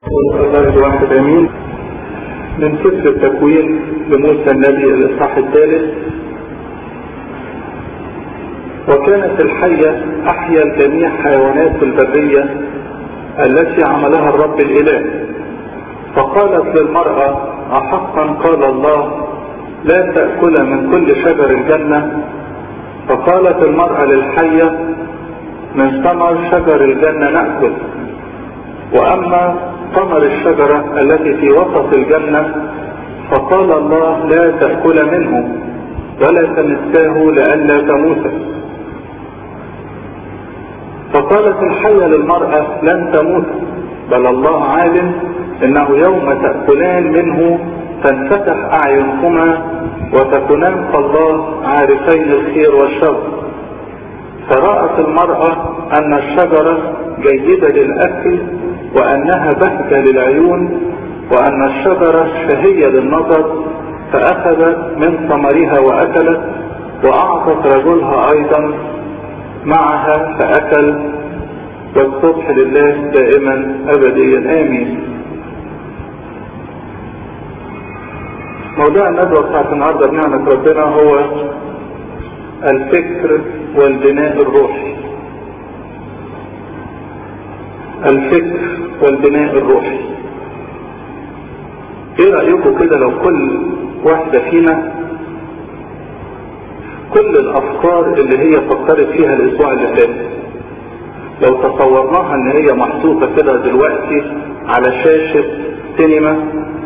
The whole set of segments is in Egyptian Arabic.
الله الواحد امين من سفر التكوين لموسى النبي الاصحاح الثالث وكانت الحية احيا الجميع حيوانات البرية التي عملها الرب الاله فقالت للمرأة احقا قال الله لا تأكل من كل شجر الجنة فقالت المرأة للحية من ثمر شجر الجنة نأكل واما ثمر الشجرة التي في وسط الجنة فقال الله لا تأكل منه ولا تمساه لئلا تموت فقالت الحية للمرأة لن تموت بل الله عالم انه يوم تأكلان منه تنفتح اعينكما وتكونان كالله عارفين الخير والشر فرأت المرأة ان الشجرة جيدة للأكل وأنها بهجة للعيون وأن الشجرة شهية للنظر فأخذت من ثمرها وأكلت وأعطت رجلها أيضا معها فأكل والصبح لله دائما أبديا آمين موضوع الندوة بتاعت النهارده بنعمة ربنا هو الفكر والبناء الروحي الفكر والبناء الروحي ايه رأيكم كده لو كل واحدة فينا كل الافكار اللي هي فكرت فيها الاسبوع اللي فات لو تصورناها ان هي محطوطة كده دلوقتي على شاشة سينما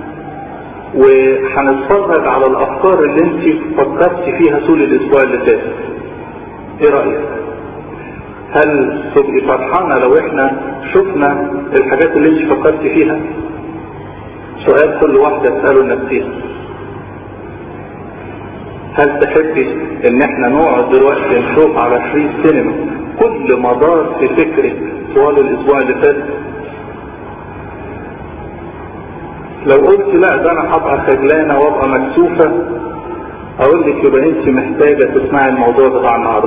وهنتفرج على الافكار اللي انت فكرت فيها طول الاسبوع اللي فات ايه رأيك هل تبقي فرحانة لو احنا شفنا الحاجات اللي انت فكرت فيها سؤال كل واحدة تسأله لنفسها هل تحبي ان احنا نقعد دلوقتي نشوف على شريط سينما كل ما دار في فكرك طوال الاسبوع اللي فات لو قلت لا ده انا هبقى خجلانة وابقى مكسوفة اقول لك يبقى انت محتاجة تسمعي الموضوع بتاع النهارده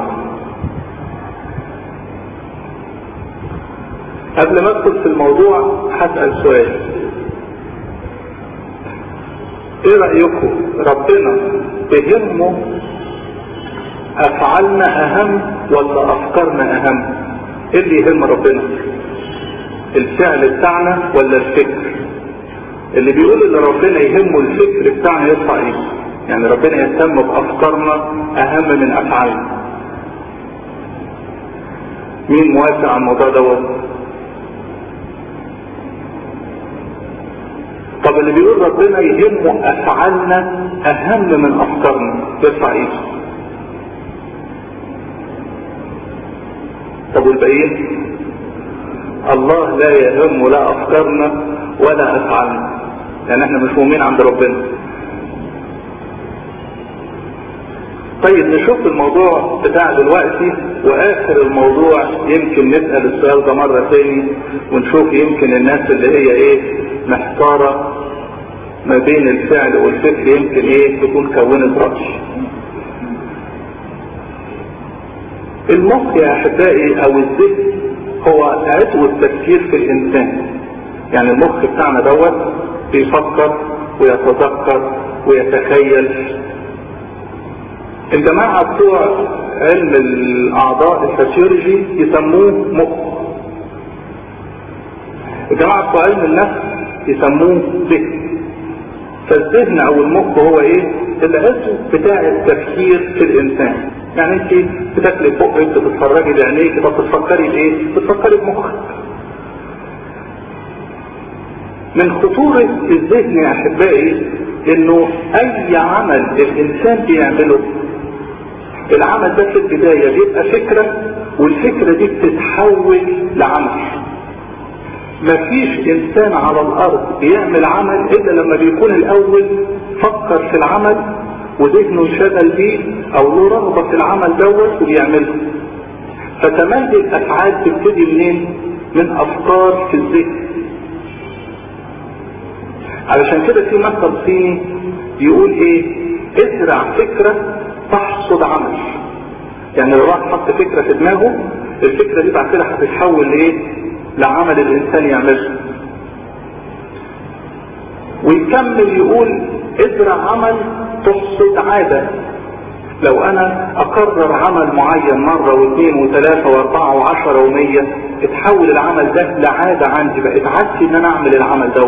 قبل ما ادخل في الموضوع هسأل سؤال ايه رأيكم ربنا بهمه افعالنا اهم ولا افكارنا اهم ايه اللي يهم ربنا الفعل بتاعنا ولا الفكر اللي بيقول ان ربنا يهمه الفكر بتاعنا يطلع ايه يعني ربنا يهتم بافكارنا اهم من افعالنا مين موافق على الموضوع دوت طب اللي بيقول ربنا يهمه افعالنا اهم من افكارنا يرفع ايده طب والباقيين الله لا يهم لا افكارنا ولا افعالنا لان احنا مش مؤمنين عند ربنا طيب نشوف الموضوع بتاع دلوقتي واخر الموضوع يمكن نسأل السؤال ده مرة تاني ونشوف يمكن الناس اللي هي ايه محتارة ما بين الفعل والفكر يمكن ايه تكون كونت رأي المخ يا احبائي او الذهن هو عضو التفكير في الانسان يعني المخ بتاعنا دوت بيفكر ويتذكر ويتخيل الجماعة بتوع علم الاعضاء الفسيولوجي يسموه مخ الجماعة بتوع علم النفس يسموه ذهن فالذهن او المخ هو ايه العضو بتاع التفكير في الانسان يعني انت بتاكلي بقك بتتفرجي بعينيك طب بتفكري بايه بتفكري بمخك من خطورة الذهن يا احبائي انه اي عمل الانسان بيعمله العمل ده في البداية بيبقى فكرة والفكرة دي بتتحول لعمل مفيش انسان على الارض بيعمل عمل الا لما بيكون الاول فكر في العمل وذهنه انشغل بيه او له رغبة في العمل دوت وبيعمله فتملي الافعال تبتدي منين من افكار في الذهن علشان كده في مثل صيني يقول ايه ازرع فكرة تحصد عمل يعني لو واحد حط فكرة في دماغه الفكرة دي بعد كده هتتحول لايه لعمل الانسان يعمله ويكمل يقول ازرع عمل تحصد عادة لو انا اكرر عمل معين مرة واثنين وثلاثة واربعة وعشرة ومية اتحول العمل ده لعادة عندي بقت عادتي ان انا اعمل العمل ده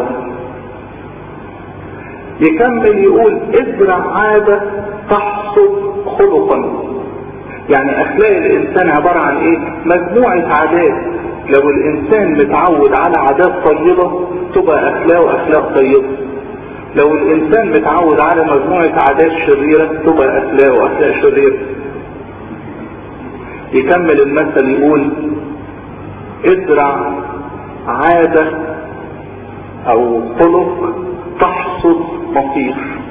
يكمل يقول ازرع عادة تحصد خلقا يعني اخلاق الانسان عبارة عن ايه مجموعة عادات لو الانسان متعود على عادات طيبة تبقى اخلاقه اخلاق طيبة لو الانسان متعود على مجموعة عادات شريرة تبقى اخلاقه اخلاق شريرة يكمل المثل يقول ازرع عادة او خلق تحصد مصير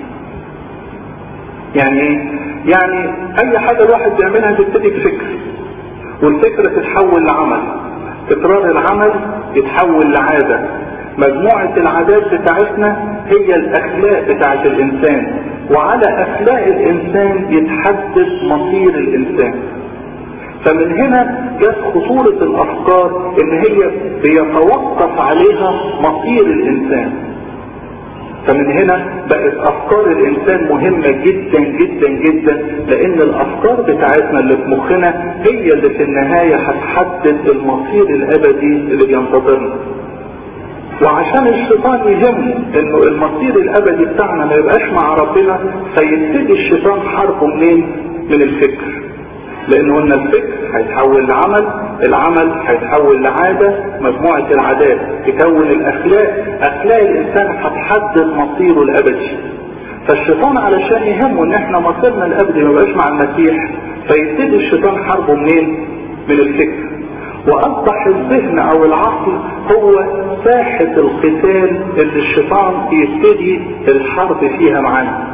يعني ايه يعني اي حاجة الواحد بيعملها تبتدي بفكر والفكرة تتحول لعمل تكرار العمل يتحول لعادة مجموعة العادات بتاعتنا هي الاخلاق بتاعت الانسان وعلى اخلاق الانسان يتحدد مصير الانسان فمن هنا جت خطورة الافكار ان هي بيتوقف عليها مصير الانسان فمن هنا بقت افكار الانسان مهمة جدا جدا جدا لان الافكار بتاعتنا اللي في مخنا هي اللي في النهاية هتحدد المصير الابدي اللي بينتظرنا وعشان الشيطان يهمه انه المصير الابدي بتاعنا ما يبقاش مع ربنا فيبتدي الشيطان حربه منين من الفكر لان قلنا الفكر هيتحول لعمل العمل هيتحول لعادة مجموعة العادات تكون الاخلاق اخلاق الانسان هتحدد مصيره الابدي فالشيطان علشان يهمه ان احنا مصيرنا الابدي ما بقاش مع المسيح فيبتدي الشيطان حربه منين من الفكر واصبح الذهن او العقل هو ساحة القتال اللي الشيطان يبتدي الحرب فيها معانا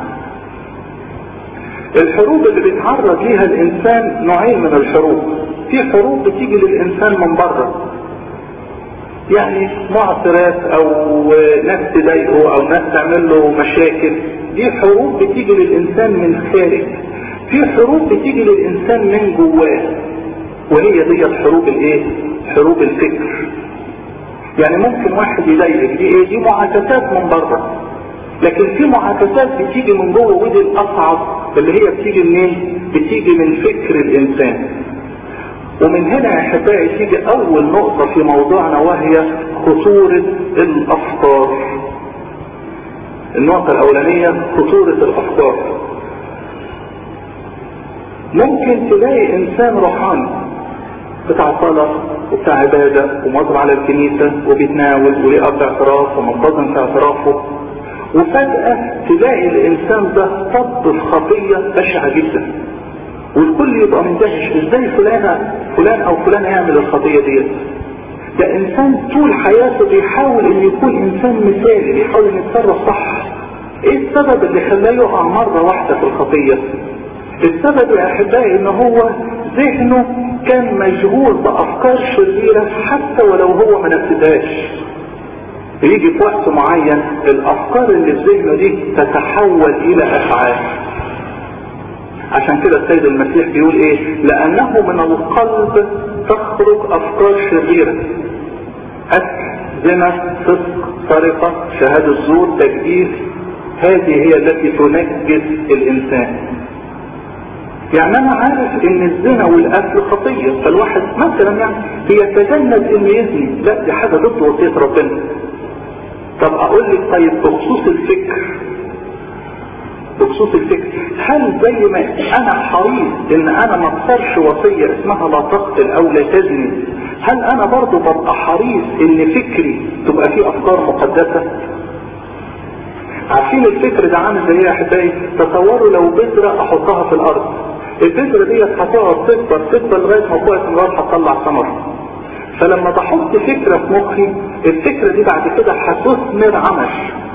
الحروب اللي بيتعرض ليها الانسان نوعين من الحروب في حروب بتيجي للانسان من بره يعني معصرات او ناس تضايقه او ناس تعمل له مشاكل دي حروب بتيجي للانسان من خارج في حروب بتيجي للانسان من جواه وهي دي الحروب الايه حروب الفكر يعني ممكن واحد يضايقك دي ايه دي معاكسات من بره لكن في معاكسات بتيجي من جوه ودي الاصعب اللي هي بتيجي منين بتيجي من فكر الانسان ومن هنا يا احبائي تيجي اول نقطة في موضوعنا وهي خطورة الافكار النقطة الاولانية خطورة الافكار ممكن تلاقي انسان روحاني بتاع صلاة وبتاع عبادة ومضر على الكنيسة وبيتناول وليه اب اعتراف ومنتظم في اعترافه وفجأة تلاقي الانسان ده طب في خطية بشعة جدا والكل يبقى مندهش ازاي فلانة فلان او فلان يعمل الخطية ديت ده انسان طول حياته بيحاول ان يكون انسان مثالي بيحاول ان يتصرف صح ايه السبب اللي خلاه يقع مرة واحدة في الخطية السبب يا احبائي ان هو ذهنه كان مشغول بافكار شريرة حتى ولو هو ما نفذهاش يجي في وقت معين الافكار اللي في ذهنه دي تتحول الى افعال عشان كده السيد المسيح بيقول ايه لانه من القلب تخرج افكار شريرة قتل زنا فسق سرقة شهادة زور تجديد هذه هي التي تنجس الانسان يعني انا عارف ان الزنا والقتل خطية فالواحد مثلا يعني بيتجنب انه يزني لا دي حاجة ضد وصية ربنا طب اقول لك طيب بخصوص الفكر بخصوص الفكر هل زي ما انا حريص ان انا ما اكسرش وصية اسمها لا تقتل او لا تزني هل انا برضو ببقى حريص ان فكري تبقى فيه افكار مقدسة عارفين الفكر ده عامل زي ايه يا احبائي تصوروا لو بذرة احطها في الارض البذرة دي هتقعد تكبر تكبر لغاية ما فوق النار هتطلع ثمر فلما بحط فكرة في مخي الفكرة دي بعد كده هتثمر عمل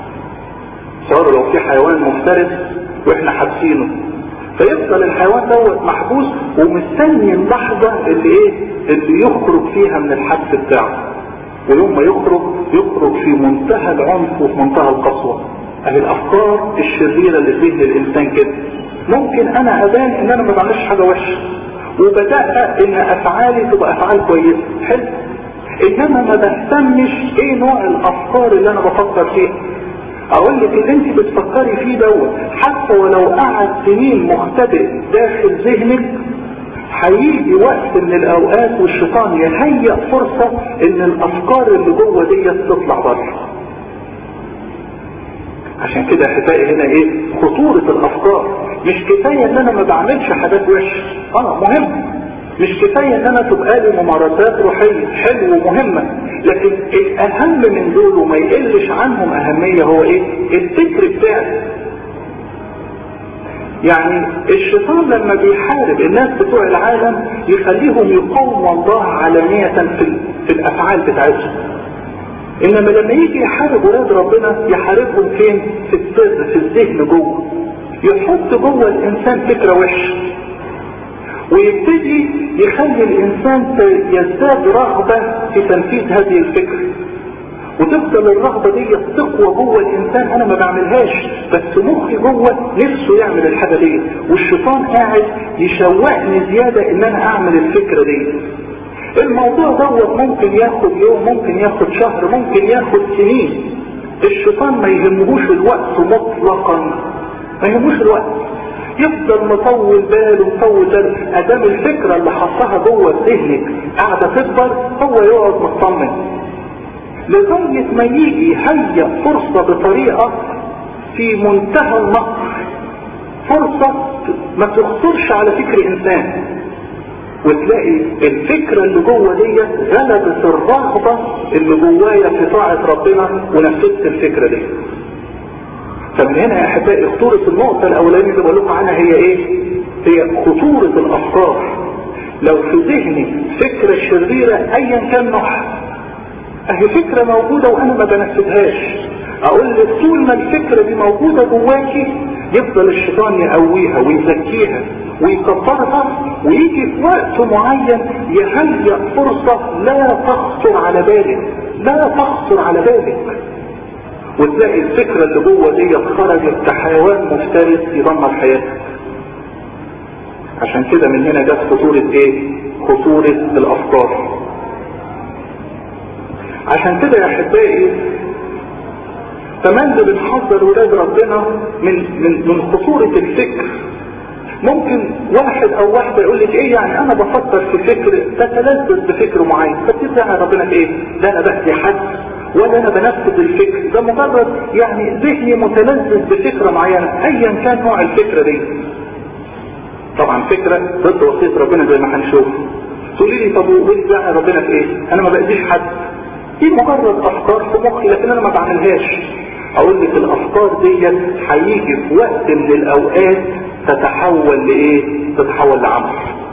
صار لو في حيوان مفترس واحنا حابسينه فيفضل الحيوان دوت محبوس ومستني اللحظة اللي ايه اللي يخرج فيها من الحبس بتاعه ويوم ما يخرج يخرج في منتهى العنف وفي منتهى القسوة اهي الافكار الشريرة اللي في ذهن الانسان كده ممكن انا ابان ان انا ما بعملش حاجة وحشة وبدأت ان افعالي تبقى افعال كويسة حلو انما ما بهتمش ايه نوع الافكار اللي انا بفكر فيها اقول لك اللي انت بتفكري فيه دوت حتى ولو قعد سنين مختبئ داخل ذهنك هيجي وقت من الاوقات والشيطان يهيئ فرصة ان الافكار اللي جوه ديت تطلع بره عشان كده احبائي هنا ايه خطورة الافكار مش كفاية ان انا ما بعملش حاجات وحشة اه مهم مش كفاية ان انا تبقى لي ممارسات روحية حلوة ومهمة لكن الاهم من دول وما يقلش عنهم اهمية هو ايه الفكر بتاعي يعني الشيطان لما بيحارب الناس بتوع العالم يخليهم يقوموا الله علانية في, في الافعال بتاعتهم انما لما يجي يحارب ولاد ربنا يحاربهم فين في السر في الذهن جوه يحط جوه الانسان فكرة وحشة ويبتدي يخلي الانسان يزداد رغبة في تنفيذ هذه الفكرة وتفضل الرغبة دي تقوى جوه الانسان انا ما بعملهاش بس مخي جوه نفسه يعمل الحاجة دي والشيطان قاعد يشوقني زيادة ان انا اعمل الفكرة دي الموضوع دوت ممكن ياخد يوم ممكن ياخد شهر ممكن ياخد سنين الشيطان ما يهمهوش الوقت مطلقا ما يهمهوش الوقت يفضل مطول باله مطول باله ادام الفكرة اللي حطها جوه ذهنك قاعدة تكبر هو يقعد مطمن لغاية ما يجي يهيئ فرصة بطريقة في منتهى المكر فرصة ما تخطرش على فكر انسان وتلاقي الفكرة اللي جوه دي غلبت الرغبة اللي جوايا في طاعة ربنا ونفذت الفكرة دي فمن هنا يا احبائي خطورة النقطة الاولانية اللي بقول لكم عنها هي ايه هي خطورة الافكار لو في ذهني فكرة شريرة ايا كان نوعها اهي فكرة موجودة وانا ما بنفذهاش اقول لك طول ما الفكرة دي موجودة جواكي يفضل الشيطان يقويها ويزكيها ويكبرها ويجي في وقت معين يهيئ فرصة لا تخطر على بالك لا تخطر على بالك وتلاقي الفكرة اللي جوه دي خرجت كحيوان مفترس يدمر حياتك عشان كده من هنا جت خطورة ايه خطورة الافكار عشان كده يا احبائي تملي بنحذر ولاد ربنا من من من خطورة الفكر ممكن واحد او واحدة يقول لك ايه يعني انا بفكر في فكر تتلذذ بفكر معين فتبدأ ربنا في ايه لا انا بأتي حد ولا انا بنفذ الفكر ده مجرد يعني ذهني متلذذ بفكرة معينة ايا كان نوع الفكرة دي طبعا فكرة ضد وصية ربنا زي ما هنشوف تقولي لي طب وانت يعني ربنا في ايه انا ما بأذيش حد دي مجرد افكار في مخي لكن انا ما بعملهاش اقول لك الافكار دي هيجي في وقت من الاوقات تتحول لايه تتحول لعمل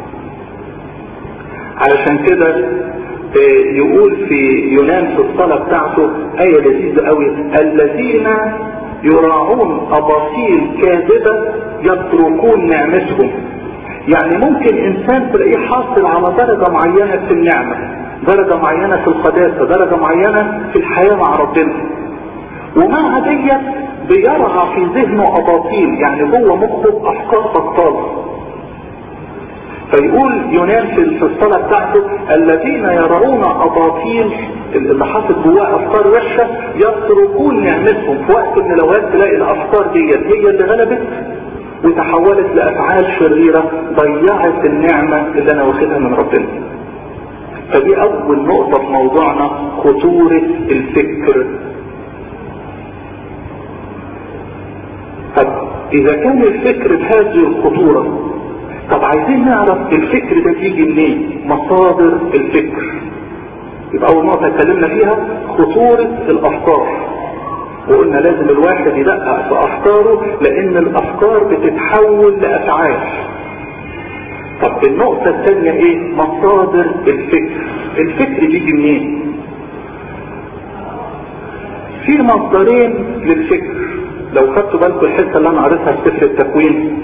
علشان كده يقول في يونان في الصلاة بتاعته آية لذيذة قوي الذين يراعون أباطيل كاذبة يتركون نعمتهم يعني ممكن إنسان تلاقيه حاصل على درجة معينة في النعمة درجة معينة في القداسة درجة معينة في الحياة مع ربنا ومع ديت بيرعى في ذهنه أباطيل يعني جوه مخه أفكار بطالة فيقول يونان في الصلاة بتاعته الذين يرعون أباطيل اللي حاطط جواه أفكار وحشة يتركون نعمتهم في وقت من الأوقات تلاقي الأفكار ديت هي اللي غلبت وتحولت لأفعال شريرة ضيعت النعمة اللي أنا واخدها من ربنا فدي أول نقطة في موضوعنا خطورة الفكر طب إذا كان الفكر بهذه الخطورة طب عايزين نعرف الفكر ده بيجي منين مصادر الفكر يبقى اول نقطة اتكلمنا فيها خطورة الافكار وقلنا لازم الواحد يدقق في افكاره لان الافكار بتتحول لافعال طب النقطة الثانية ايه مصادر الفكر الفكر بيجي منين في مصدرين للفكر لو خدتوا بالكم الحته اللي انا قريتها في سفر التكوين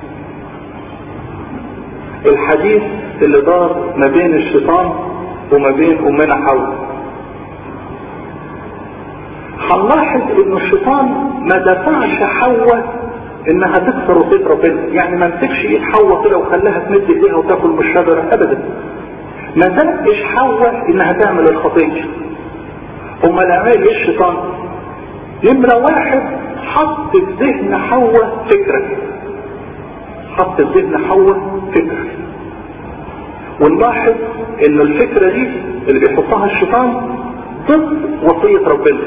الحديث اللي دار ما بين الشيطان وما بين امنا حواء هنلاحظ ان الشيطان ما دفعش حواء انها تكسر وصيه ربنا يعني ما مسكش ايد حواء كده وخلاها تمد ايديها وتاكل من الشجره ابدا ما زقش حواء انها تعمل الخطيه امال عمل ايه الشيطان نمرة واحد حط في ذهن حواء فكرة حط في ذهن حواء فكرة ونلاحظ ان الفكرة دي اللي بيحطها الشيطان ضد وصية ربنا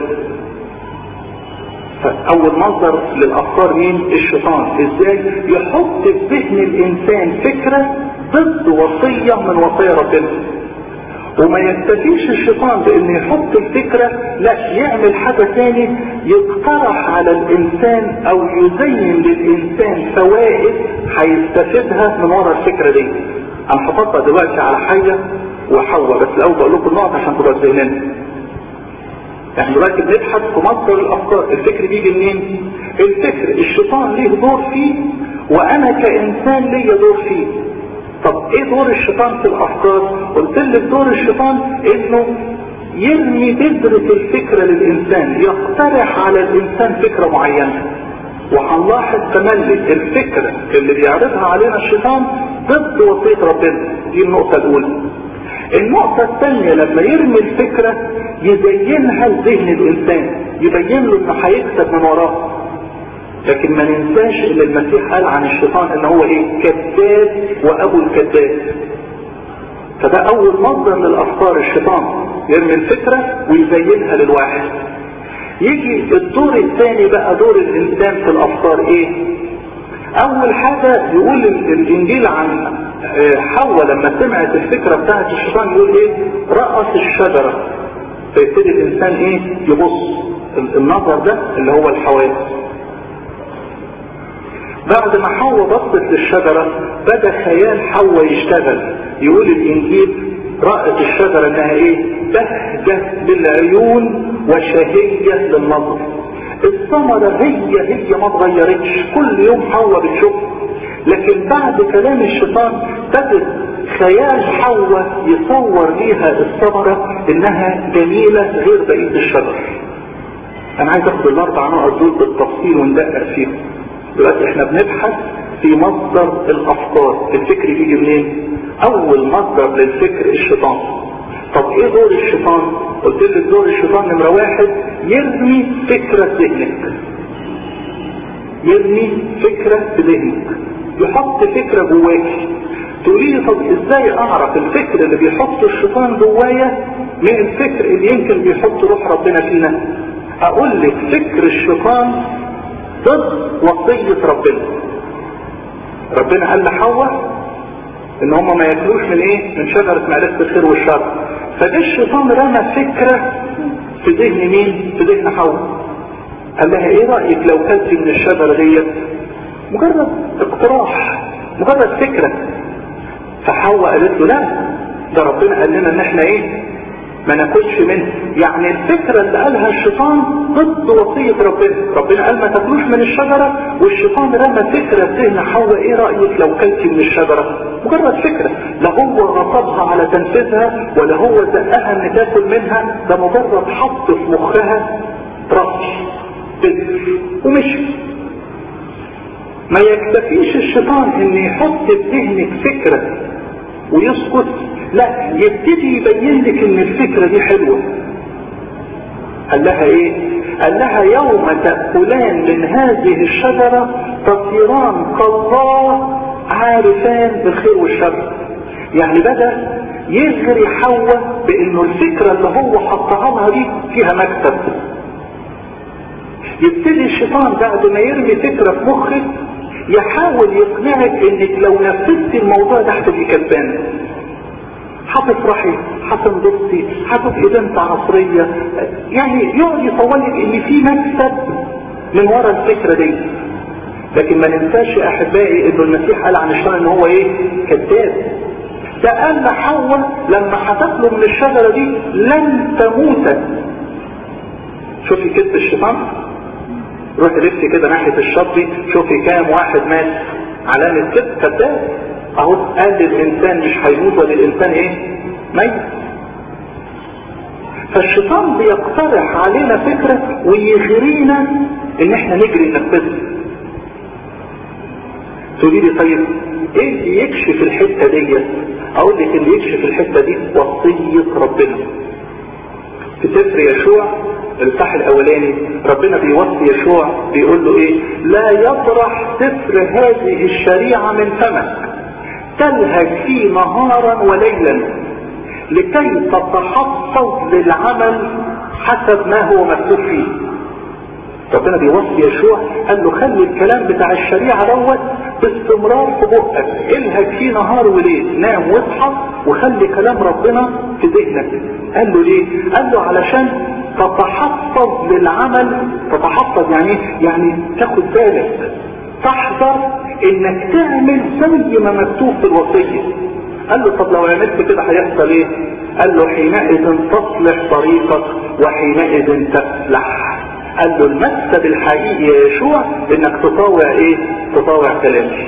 فاول مصدر للافكار مين الشيطان ازاي يحط في ذهن الانسان فكرة ضد وصية من وصية ربنا وما يكتفيش الشيطان بان يحط الفكرة لا يعمل حاجة تاني يقترح على الانسان او يزين للانسان فوائد هيستفيدها من وراء الفكرة دي انا هحطها دلوقتي على حاجة وحواء بس الاول بقول لكم النقط عشان تبقى ذهننا احنا دلوقتي بنبحث في مصدر الافكار الفكر بيجي منين الفكر الشيطان ليه دور فيه وانا كانسان ليا دور فيه طب ايه دور الشيطان في الافكار قلت لك دور الشيطان انه يرمي بذرة الفكرة للانسان يقترح على الانسان فكرة معينة وهنلاحظ تملي الفكرة اللي بيعرضها علينا الشيطان ضد وصية ربنا دي النقطة الاولى النقطة الثانية لما يرمي الفكرة يزينها لذهن الانسان يبين له انه هيكسب من وراه لكن ما ننساش ان المسيح قال عن الشيطان ان هو ايه كذاب وابو الكذاب فده اول مصدر للافكار الشيطان يرمي الفكرة ويزينها للواحد يجي الدور الثاني بقى دور الانسان في الافكار ايه اول حاجة يقول الانجيل عن حواء لما سمعت الفكرة بتاعت الشيطان يقول ايه رأس الشجرة فيبتدي الانسان ايه يبص النظر ده اللي هو الحواس بعد ما حواء بصت للشجرة بدا خيال حواء يشتغل يقول الانجيل رأت الشجرة انها ايه بهجة للعيون وشهية للنظر الثمرة هي هي ما اتغيرتش كل يوم حواء بتشوف لكن بعد كلام الشيطان بدت خيال حواء يصور ليها الثمرة انها جميلة غير بقية الشجر انا عايز اخد الاربع نقط دول بالتفصيل وندقق فيهم دلوقتي احنا بنبحث في مصدر الافكار الفكر بيجي منين اول مصدر للفكر الشيطان طب ايه دور الشيطان قلت لك دور الشيطان نمرة واحد يرمي فكرة في ذهنك يرمي فكرة في ذهنك يحط فكرة جواك تقولي لي طب ازاي اعرف الفكر اللي بيحطه الشيطان جوايا من الفكر اللي يمكن بيحط روح ربنا فينا اقول لك فكر الشيطان ضد وصية ربنا ربنا قال لحواء ان هم ما ياكلوش من ايه من شجرة معرفة الخير والشر فده الشيطان رمى فكرة في ذهن مين في ذهن حواء قال لها ايه رأيك لو كلت من الشجرة ديت مجرد اقتراح مجرد فكرة فحواء قالت له لا ده ربنا قال لنا ان احنا ايه ما ناكلش منه يعني الفكرة اللي قالها الشيطان ضد وصية ربنا ربنا قال ما تاكلوش من الشجرة والشيطان رمى فكرة في ذهن حواء ايه رأيك لو كلتي من الشجرة مجرد فكرة لا هو غصبها على تنفيذها ولا هو زقها ان تاكل منها ده مجرد حط في مخها رأي بذر ومشي ما يكتفيش الشيطان ان يحط في ذهنك فكرة ويسكت لا يبتدي يبين لك ان الفكرة دي حلوة قال لها ايه قال لها يوم تأكلان من هذه الشجرة تصيران كالله عارفان بالخير والشر يعني بدأ يغري حواء بانه الفكرة اللي هو حطها لها دي فيها مكتب يبتدي الشيطان بعد ما يرمي فكرة في مخك يحاول يقنعك انك لو نفذت الموضوع ده هتبقي كسبانه هتفرحي هتنبسطي هتبقي بنت عصرية يعني يقعد يصورلك ان في مكسب من ورا الفكرة دي لكن ما ننساش يا احبائي انه المسيح قال عن الشيطان ان هو ايه كذاب ده قال لحواء لما هتاكلوا من الشجرة دي لن تموت شوفي كذب الشيطان روحي لفي كده ناحية الشط شوفي كام واحد مات علامة كذب كذاب اهو قال للانسان مش هيموت ولا الانسان ايه ميت فالشيطان بيقترح علينا فكرة ويغرينا ان احنا نجري ننفذها تقولي لي طيب ايه اللي يكشف الحتة دي اقول لك اللي يكشف الحتة دي وصية ربنا في سفر يشوع الصح الاولاني ربنا بيوصي يشوع بيقول له ايه لا يطرح سفر هذه الشريعة من فمك تلهج فيه نهارا وليلا لكي تتحفظ للعمل حسب ما هو مكتوب فيه ربنا بيوصي يشوع قال له خلي الكلام بتاع الشريعة دوت باستمرار في بقك الهج فيه نهار وليل نام واصحى وخلي كلام ربنا في ذهنك قال له ليه قال له علشان تتحفظ للعمل تتحفظ يعني يعني تاخد بالك تحذر انك تعمل زي ما مكتوب في الوصية قال له طب لو عملت كده هيحصل ايه قال له حينئذ تصلح طريقك وحينئذ تفلح قال له المكسب الحقيقي يا يشوع انك تطاوع ايه تطاوع كلامي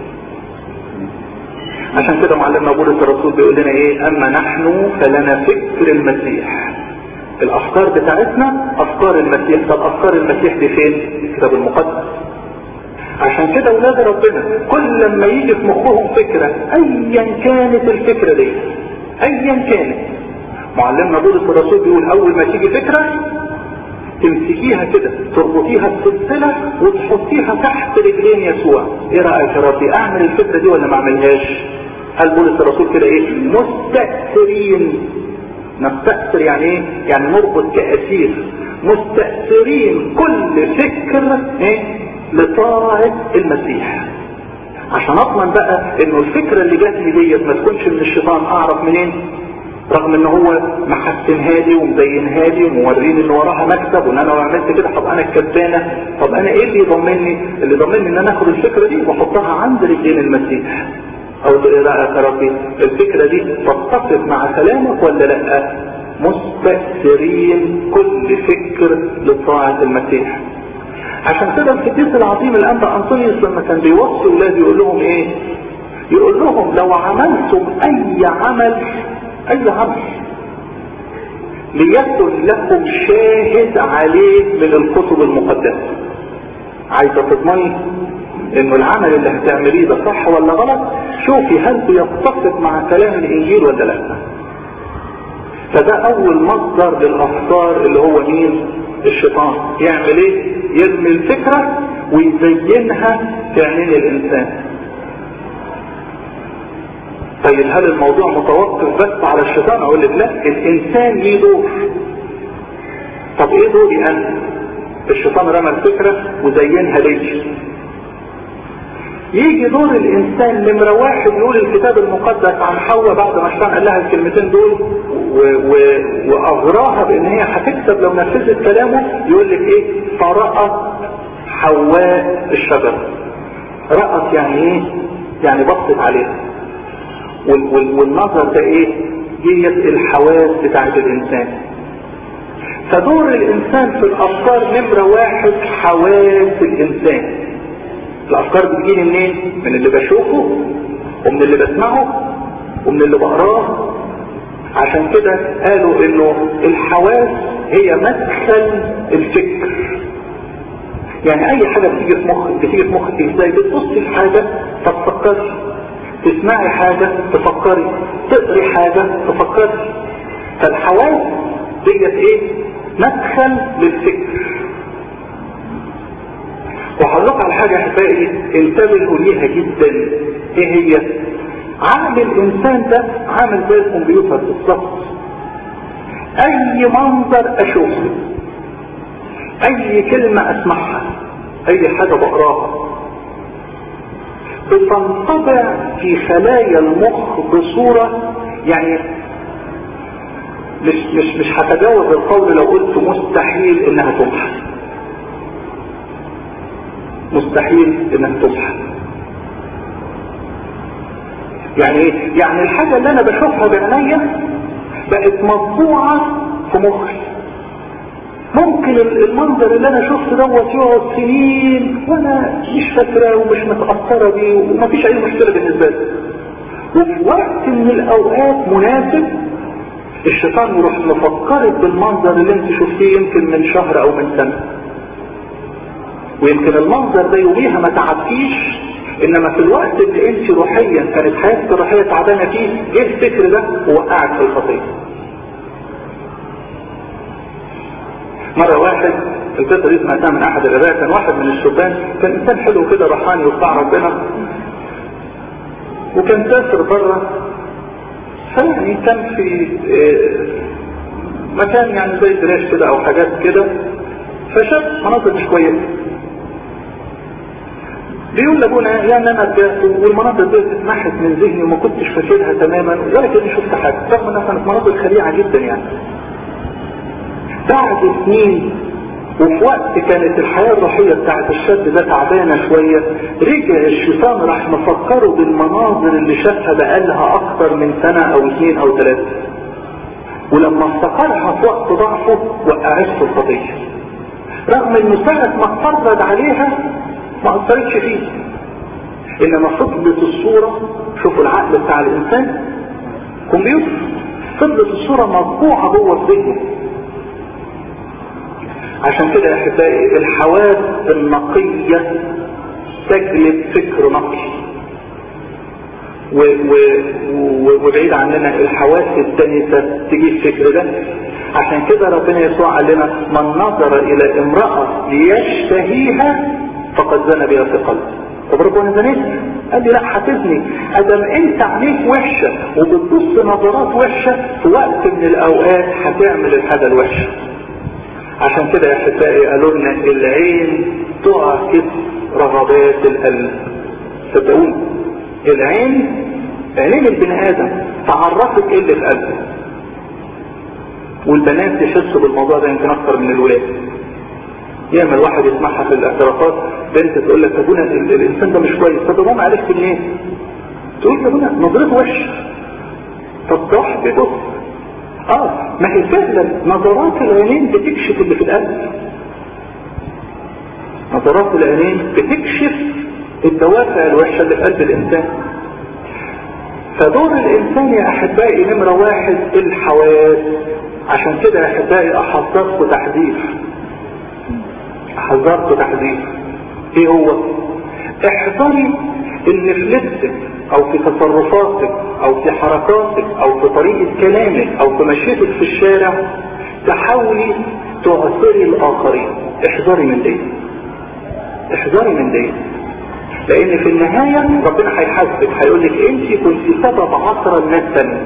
عشان كده معلمنا بولس الرسول بيقول لنا ايه اما نحن فلنا فكر المسيح الافكار بتاعتنا افكار المسيح طب افكار المسيح دي فين الكتاب المقدس عشان كده اولاد ربنا كل لما يجي في مخهم فكرة ايا كانت الفكرة دي ايا كانت معلمنا بولس الرسول بيقول اول ما تيجي فكرة تمسكيها كده تربطيها بسلسلة وتحطيها تحت رجلين يسوع ايه رأيك يا ربي اعمل الفكرة دي ولا ما اعملهاش قال بولس الرسول كده ايه مستأثرين نستأثر يعني ايه يعني نربط كأسير مستأثرين كل فكر ايه لطاعة المسيح عشان اضمن بقى انه الفكرة اللي جات لي ديت ما تكونش من الشيطان اعرف منين رغم ان هو محسنها لي ومزينها لي وموريني ان وراها مكسب وان انا لو عملت كده طب انا الكسبانه طب انا ايه اللي يضمني اللي يضمني ان انا اخد الفكره دي واحطها عند رجلين المسيح او ايه رايك يا ربي الفكره دي تتفق مع كلامك ولا لا مستأثرين كل فكر لطاعة المسيح عشان كده القديس العظيم الانبا انطونيوس لما كان بيوصي اولاده يقول لهم ايه يقول لهم لو عملتم اي عمل اي عمل ليكن لكم شاهد عليه من الكتب المقدسة عايزة تضمني انه العمل اللي هتعمليه ده صح ولا غلط شوفي هل بيتفق مع كلام الانجيل ولا لا فده اول مصدر للافكار اللي هو مين الشيطان يعمل ايه يرمي الفكرة ويزينها في عينين الانسان طيب هل الموضوع متوقف بس على الشيطان اقول لك لا الانسان ليه دور طب ايه دوري انا الشيطان رمى الفكرة وزينها ليه يجي دور الانسان نمرة واحد يقول الكتاب المقدس عن حواء بعد ما الشيطان قال لها الكلمتين دول و... و... واغراها بان هي هتكسب لو نفذت كلامه يقول لك ايه فرأت حواء الشجرة رأت يعني ايه يعني بصت عليها وال... وال... والنظر ده ايه ديت الحواس بتاعت الانسان فدور الانسان في الافكار نمرة واحد حواس الانسان الافكار بتجيني منين من اللي بشوفه ومن اللي بسمعه ومن اللي بقراه عشان كده قالوا انه الحواس هي مدخل الفكر يعني اي حاجة بتيجي في مخك بتيجي في مخك ازاي بتبصي في حاجة فتفكري تسمعي حاجة تفكري تقري حاجة تفكري فالحواس ديت ايه مدخل للفكر وهقول لكم على حاجة احبائي انتبهوا ليها جدا ايه هي عقل الانسان ده عامل زي الكمبيوتر بالظبط اي منظر اشوفه اي كلمة اسمعها اي حاجة بقراها بتنطبع في خلايا المخ بصورة يعني مش مش مش هتجاوز القول لو قلت مستحيل انها تمحى مستحيل انها تمحى يعني ايه يعني الحاجة اللي انا بشوفها بعينيا بقت مطبوعة في مخي ممكن المنظر اللي انا شفته دوت يقعد سنين وانا مش فاكره ومش متأثرة بيه ومفيش اي مشكلة بالنسبة لي وفي وقت من الاوقات مناسب الشيطان يروح مفكرك بالمنظر اللي انت شفتيه يمكن من شهر او من سنة ويمكن المنظر ده يوميها ما تعبكيش انما في الوقت اللي انت روحيا كانت حياتك الروحية تعبانة فيه ايه الفكر ده ووقعك في الخطية مرة واحد القصة دي سمعتها من احد الاباء كان واحد من الشبان كان انسان حلو كده روحاني وبتاع ربنا وكان سافر بره فيعني كان في مكان يعني زي دراش كده او حاجات كده فشاف مناظر مش كويسه بيقول لابونا يعني انا رجعت والمناظر دي اتمحت من ذهني وما كنتش فاكرها تماما ولا كاني شفت حاجه رغم انها كانت مناظر خليعه جدا يعني بعد سنين وفي وقت كانت الحياة الروحية بتاعت الشاب ده تعبانة شوية رجع الشيطان راح مفكره بالمناظر اللي شافها بقالها اكتر من سنة او اثنين او ثلاثة ولما افتكرها في وقت ضعفه وقعته في القضية رغم انه ساعة ما اتفرج عليها ما اثرتش فيه انما فضلت الصورة شوفوا العقل بتاع الانسان كمبيوتر فضلت الصورة مطبوعة جوه في ذهنه عشان كده يا احبائي الحواس النقية تجلب فكر نقي و و و وبعيد عننا الحواس الدنسة تجيب فكر ده عشان كده ربنا يسوع قال لنا من نظر الى امرأة ليشتهيها فقد زنى بها في قلبه طب ربنا زنيت قال لي لا هتزني ادم انت عينيك وحشة وبتبص نظرات وحشة في وقت من الاوقات هتعمل الحاجة الوحشة عشان كده يا احبائي قالوا لنا العين تعكس رغبات القلب صدقوني العين عينين البني ادم تعرفت ايه اللي في قلبه والبنات يحسوا بالموضوع ده يمكن اكتر من الولاد ياما الواحد يسمعها في الاعترافات بنت تقول لك ابونا الانسان ده مش كويس طب ابونا عرفت منين؟ تقول يا ابونا نظرته وحشه طب ده واحد بيبص اه ما هي فعلا نظرات العينين بتكشف اللي في القلب نظرات العينين بتكشف الدوافع الوحشة اللي في قلب الانسان فدور الانسان يا احبائي نمرة واحد الحواس عشان كده يا احبائي احذركم تحذير احذركم تحذير ايه هو احذري ان في لبسك او في تصرفاتك او في حركاتك او في طريقة كلامك او في مشيتك في الشارع تحاولي تؤثري الاخرين احذري من دي احذري من دي لان في النهاية ربنا هيحاسبك هيقول لك انت كنت سبب عثرة الناس تانية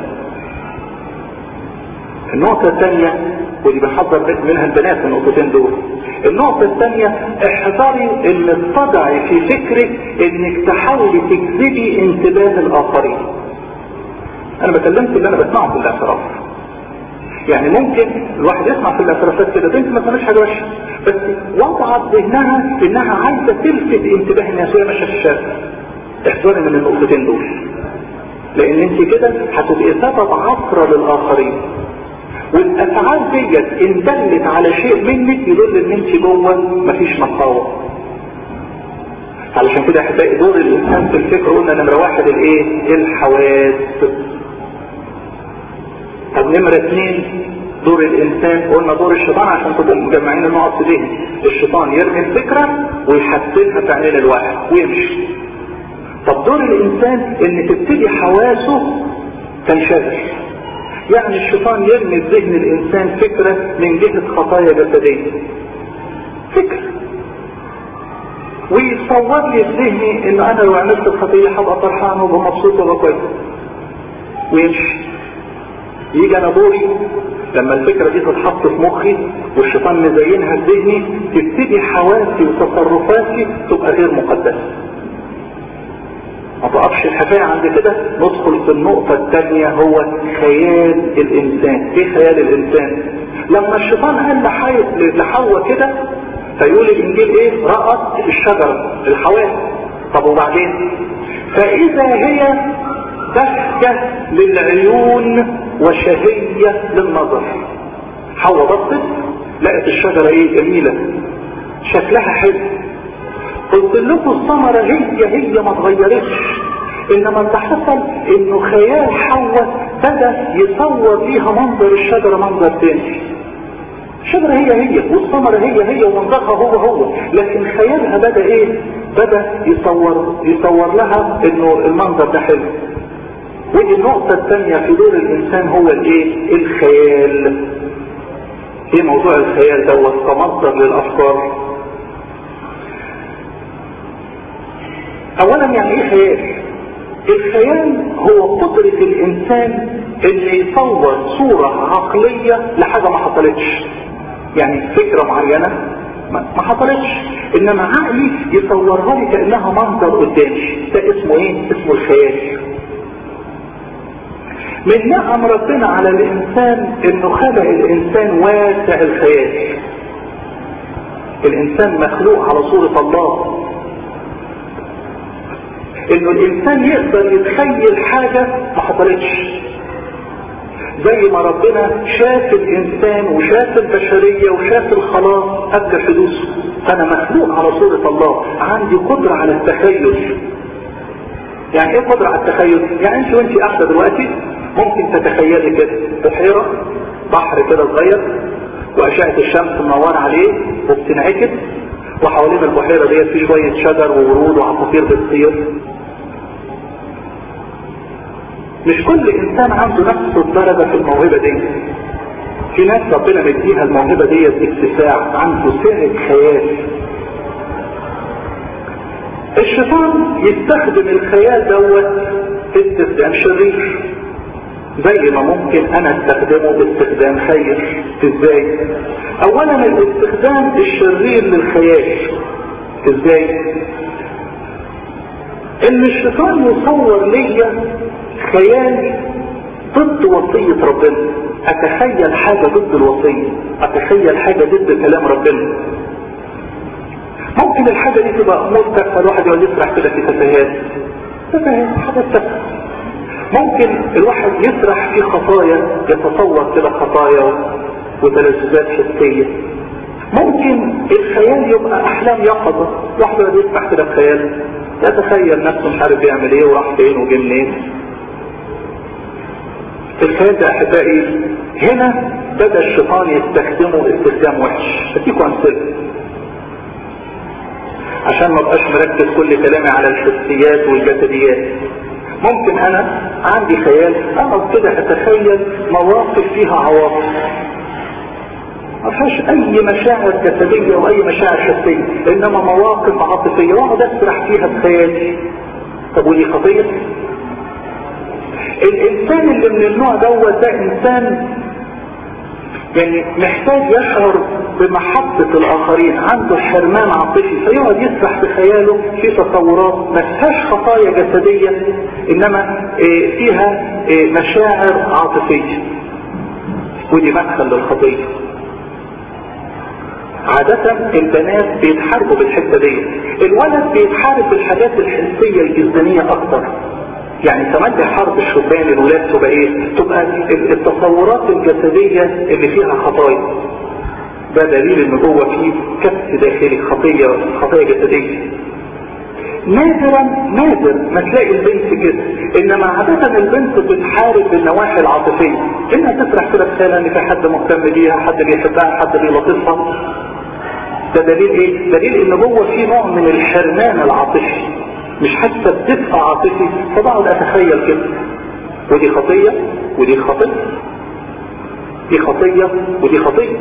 النقطة الثانية ودي بحذر منها البنات النقطتين دول النقطة الثانية احذري ان تضعي في فكرك انك تحاولي تجذبي انتباه الاخرين انا بكلمت اللي انا بسمعه في الاعتراف يعني ممكن الواحد يسمع في الاعترافات كده بنت ما تعملش حاجه وحشه بس وضعت ذهنها انها عايزه تلفت انتباه الناس وهي ماشيه في الشارع احذري من النقطتين دول لان انت كده هتبقي سبب عثره للاخرين والافعال ديت ان دلت على شيء منك يدل ان انت جوه مفيش نقاوه علشان كده احبائي دور الانسان في الفكر قلنا نمره واحد الايه الحواس طب نمره اثنين دور الانسان قلنا دور الشيطان عشان تبقوا مجمعين النقط في ذهني الشيطان يرمي الفكره ويحسنها في عينين الواحد ويمشي طب دور الانسان ان تبتدي حواسه تنشغل يعني الشيطان يرمي في ذهن الانسان فكرة من جهة خطايا جسدية فكرة ويصور لي في ذهني ان انا لو عملت الخطية هبقى فرحان وابقى مبسوط وابقى كويس ويمشي يجي انا دوري لما الفكرة دي تتحط في مخي والشيطان مزينها في ذهني تبتدي حواسي وتصرفاتي تبقى غير مقدسة ما تقفش الحكاية عند كده ندخل في النقطة الثانية هو خيال الإنسان إيه خيال الإنسان لما الشيطان قال لحواء كده فيقول الإنجيل إيه رأت الشجرة الحواس طب وبعدين فإذا هي ضحكة للعيون وشهية للنظر حواء بصت لقت الشجرة إيه جميلة شكلها حلو قلت لكم الثمرة هي هي ما اتغيرتش انما اللي حصل انه خيال حواء بدا يصور ليها منظر الشجرة منظر تاني الشجرة هي هي والثمرة هي هي ومنظرها هو هو لكن خيالها بدا ايه بدا يصور يصور لها انه المنظر ده حلو ودي النقطة الثانية في دور الانسان هو الايه الخيال ايه موضوع الخيال دوت كمصدر للافكار اولا يعني ايه خيال الخيال هو قدرة الانسان ان يصور صورة عقلية لحاجة ما حصلتش يعني فكرة معينة ما حصلتش انما عقلي يصورها لي كأنها منظر قدامي ده اسمه ايه اسمه الخيال من نعم ربنا على الانسان انه خلق الانسان واسع الخيال الانسان مخلوق على صورة الله انه الانسان يقدر يتخيل حاجة ما حصلتش زي ما ربنا شاف الانسان وشاف البشرية وشاف الخلاص قبل حدوثه انا مخلوق على صورة الله عندي قدرة على التخيل يعني ايه قدرة على التخيل يعني انت وانت قاعدة دلوقتي ممكن تتخيلي كده بحيرة بحر كده صغير واشعة الشمس منورة عليه وبتنعكس وحوالين البحيرة ديت في شوية شجر وورود وعصافير بتطير مش كل انسان عنده نفس الدرجة في الموهبة دي في ناس ربنا مديها الموهبة دي باتساع عنده سعة خيال الشيطان يستخدم الخيال دوت استخدام شرير زي ما ممكن انا استخدمه باستخدام خير ازاي اولا الاستخدام الشرير للخيال ازاي ان الشيطان يصور ليا خيال ضد وصية ربنا اتخيل حاجة ضد الوصية اتخيل حاجة ضد كلام ربنا ممكن الحاجة دي تبقى امور تافهه الواحد يقعد يسرح كده في تفاهات تفاهات حاجات تافهه ممكن الواحد يسرح في خطايا يتصور كده خطايا وتلذذات حسية ممكن الخيال يبقى احلام يقظة واحد يقعد يسرح كده في خيال يتخيل نفسه مش عارف بيعمل ايه وراح فين وجه منين الخيال ده احبائي هنا بدا الشيطان يستخدمه استخدام وحش اديكم امثله عشان ما بقاش مركز كل كلامي على الحسيات والجسديات ممكن انا عندي خيال اقعد كده اتخيل مواقف فيها عواطف ما فيهاش اي مشاعر جسديه واي مشاعر حسيه انما مواقف عاطفيه واقعد اسرح فيها بخيالي طب ودي خطيه الانسان اللي من النوع دوت ده انسان يعني محتاج يشعر بمحبة الآخرين عنده حرمان عاطفي فيقعد يسرح بخياله في تصورات ما فيهاش خطايا جسدية إنما فيها مشاعر عاطفية ودي مدخل للخطية عادة البنات بيتحاربوا بالحتة دي الولد بيتحارب بالحاجات الحسية الجسدانية أكتر يعني تملي حرب الشبان الولاد تبقى ايه تبقى التصورات الجسدية اللي فيها خطايا ده دليل ان جوه فيه كبت داخلي خطية خطية جسدية نادرا نادر ما تلاقي البنت كده انما عادة البنت بتحارب بالنواحي العاطفية انها تسرح كده بخيالها ان في حد مهتم بيها حد بيحبها حد بيلطفها ده دليل ايه دليل ان جوه في نوع من الحرمان العاطفي مش حتى بدفع عاطفي فبقعد اتخيل كده ودي خطية ودي خطية دي خطية ودي خطية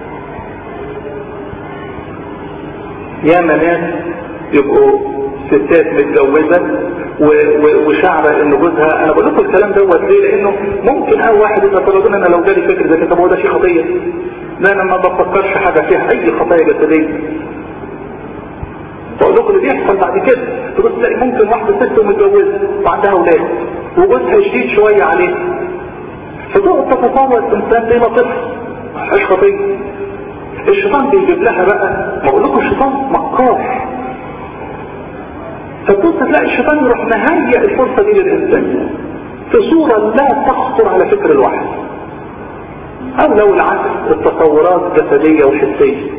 يا ناس يبقوا ستات متجوزة وشعر ان جوزها انا بقول لكم الكلام دوت ليه لانه ممكن اول واحد يتفرضون انا لو جالي فكر زي كده طب هو ده شيء خطيه لا انا ما بفكرش حاجه فيها اي خطايا جسديه بقول لكم اللي بيحصل بعد كده تبص تلاقي ممكن واحده ست متجوزه وعندها اولاد وجوزها شديد شويه عليه فتقعد تتصور الانسان دي لطيف مش خطيه الشيطان بيجيب لها بقى بقول لكم الشيطان مكار فتبص تلاقي الشيطان يروح مهيئ الفرصه دي للانسان في صوره لا تخطر على فكر الواحد او لو العكس التصورات جسديه وحسيه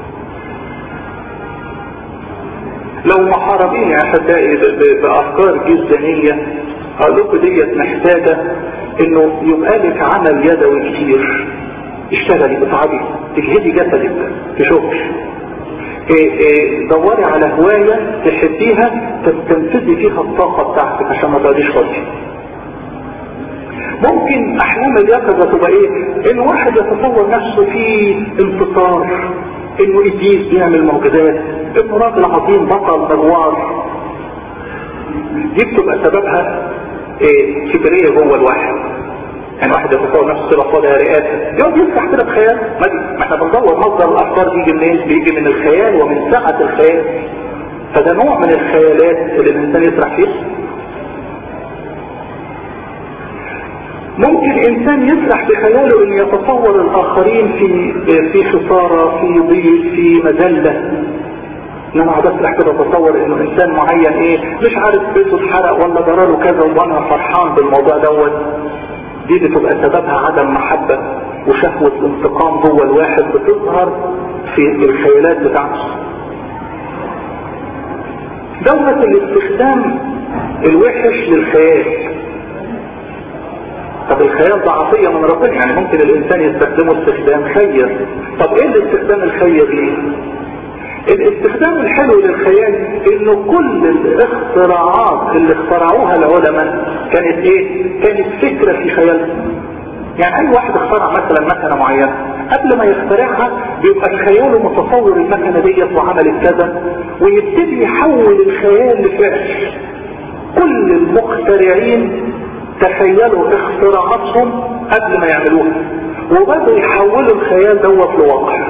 لو محاربين يا احبائي بافكار جسدانيه اقول لكم ديت محتاجه انه يبقى لك عمل يدوي كتير اشتغلي اتعبي اجهدي جسدك في شغل إيه إيه دوري على هواية تحبيها تستنفذي فيها الطاقة بتاعتك عشان ما تقعديش فاضي ممكن احلام اليقظة تبقى ايه ان واحد يتصور نفسه في انتصار انه ابليس بيعمل معجزات انه راجل عظيم بطل مغوار دي بتبقى سببها ايه كبرية جوه الواحد يعني واحد يتصور نفسه كده فاضي رئاسة يقعد يفتح كده بخيال ما احنا بندور مصدر الافكار بيجي منين بيجي من الخيال ومن سعة الخيال فده نوع من الخيالات اللي الانسان يسرح فيه ممكن انسان يسرح بخياله ان يتصور الاخرين في في خسارة في ضيق في مذلة انما اقعد اسرح كده اتصور انه انسان معين ايه مش عارف بيته اتحرق ولا جراله كذا وانا فرحان بالموضوع دوت دي بتبقى سببها عدم محبة وشهوة الانتقام جوه الواحد بتظهر في الخيالات بتاعته دوت الاستخدام الوحش للخيال طب الخيال ده عطية من ربنا يعني ممكن الانسان يستخدمه استخدام خير طب ايه الاستخدام الخير ليه الاستخدام الحلو للخيال انه كل الاختراعات اللي اخترعوها العلماء كانت ايه كانت فكرة في خيالهم يعني اي واحد اخترع مثلا مكنة معينة قبل ما يخترعها بيبقى في خياله متصور المكنة ديت وعملت كذا ويبتدي يحول الخيال لفعل كل المخترعين تخيلوا اختراعاتهم قبل ما يعملوها وبدأوا يحولوا الخيال دوت لواقع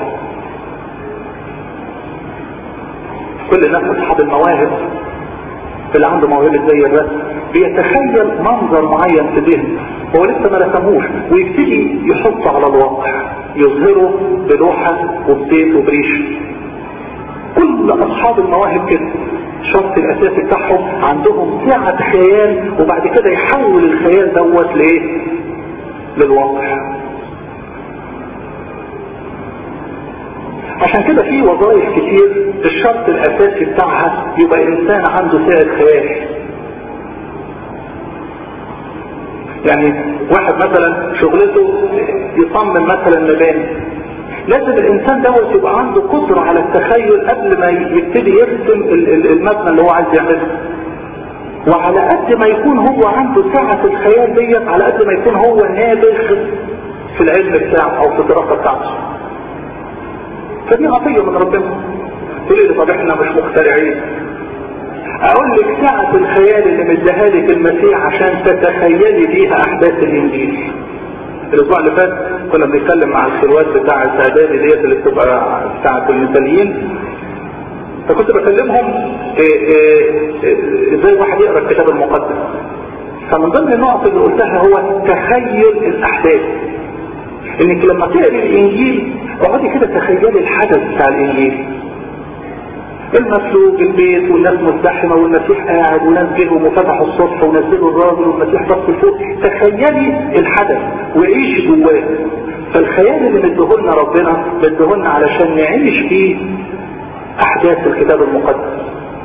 كل الناس اصحاب المواهب اللي عنده موهبة زي الرسم بيتخيل منظر معين في ذهنه هو لسه ما رسموش ويبتدي يحطه على الواقع يظهره بلوحة وبزيت وبريش كل اصحاب المواهب كده الشرط الاساسي بتاعهم عندهم سعة خيال وبعد كده يحول الخيال دوت لايه للواقع عشان كده في وظائف كتير الشرط الاساسي بتاعها يبقى انسان عنده سعة خيال يعني واحد مثلا شغلته يصمم مثلا مباني لازم الانسان دوت يبقى عنده قدرة على التخيل قبل ما يبتدي يرسم المبنى اللي هو عايز يعمله وعلى قد ما يكون هو عنده سعة الخيال ديت على قد ما يكون هو نابغ في العلم بتاعه او في الدراسة بتاعته فدي عطية من ربنا تقول لي طب احنا مش مخترعين اقول لك سعة الخيال اللي مديها لك المسيح عشان تتخيلي فيها احداث الانجيل الاسبوع اللي فات كنا بنتكلم مع الخلوات بتاع السعدادي ديت اللي بتبقى بتاعة المثاليين فكنت بكلمهم ازاي واحد يقرا الكتاب المقدس فمن ضمن النقط اللي قلتها هو تخيل الاحداث انك لما تقري الانجيل اقعدي كده تخيلي الحدث بتاع الانجيل المسلوب البيت والناس مزدحمة والمسيح قاعد وناس جيهم وفتحوا السطح ونزلوا الراجل والمسيح بص فوق تخيلي الحدث وعيشي جواه فالخيال اللي مديهولنا ربنا مديهولنا علشان نعيش فيه احداث الكتاب المقدس